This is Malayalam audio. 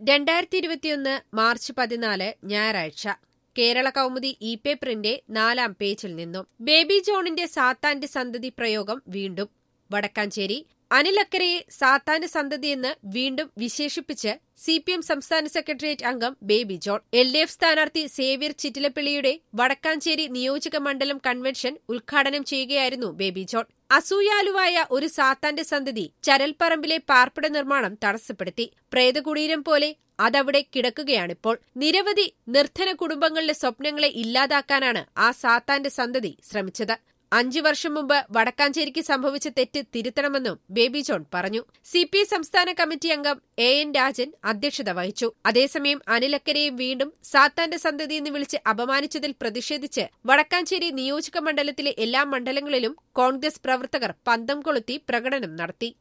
രണ്ടായിരത്തി ഇരുപത്തിയൊന്ന് മാർച്ച് പതിനാല് ഞായറാഴ്ച കേരള കൗമുദി ഇ പേപ്പറിന്റെ നാലാം പേജിൽ നിന്നും ബേബി ജോണിന്റെ സാത്താന്റെ സന്തതി പ്രയോഗം വീണ്ടും വടക്കാഞ്ചേരി അനിലക്കരയെ സാത്താന്റെ സന്തതിയെന്ന് വീണ്ടും വിശേഷിപ്പിച്ച് സി പി എം സംസ്ഥാന സെക്രട്ടേറിയറ്റ് അംഗം Baby John L D F സ്ഥാനാർത്ഥി സേവ്യർ ചിറ്റിലപ്പിള്ളിയുടെ വടക്കാഞ്ചേരി നിയോജക മണ്ഡലം കൺവെൻഷൻ ഉദ്ഘാടനം ചെയ്യുകയായിരുന്നു ബേബി ജോൺ അസൂയാലുവായ ഒരു സാത്താന്റെ സന്തതി ചരൽപ്പറമ്പിലെ പാർപ്പിട നിർമ്മാണം തടസ്സപ്പെടുത്തി പ്രേതകുടീരം പോലെ അതവിടെ കിടക്കുകയാണിപ്പോൾ നിരവധി നിർധന കുടുംബങ്ങളുടെ സ്വപ്നങ്ങളെ ഇല്ലാതാക്കാനാണ് ആ സാത്താന്റെ സന്തതി ശ്രമിച്ചത് അഞ്ചു വർഷം മുമ്പ് വടക്കാഞ്ചേരിക്ക് സംഭവിച്ച തെറ്റ് തിരുത്തണമെന്നും ബേബി ജോൺ പറഞ്ഞു സി പി സംസ്ഥാന കമ്മിറ്റി അംഗം എ എൻ രാജൻ അധ്യക്ഷത വഹിച്ചു അതേസമയം അനിലക്കരയും വീണ്ടും സാത്താന്റെ സന്തതി എന്ന് വിളിച്ച് അപമാനിച്ചതിൽ പ്രതിഷേധിച്ച് വടക്കാഞ്ചേരി നിയോജക മണ്ഡലത്തിലെ എല്ലാ മണ്ഡലങ്ങളിലും കോൺഗ്രസ് പ്രവർത്തകർ പന്തം കൊളുത്തി പ്രകടനം നടത്തി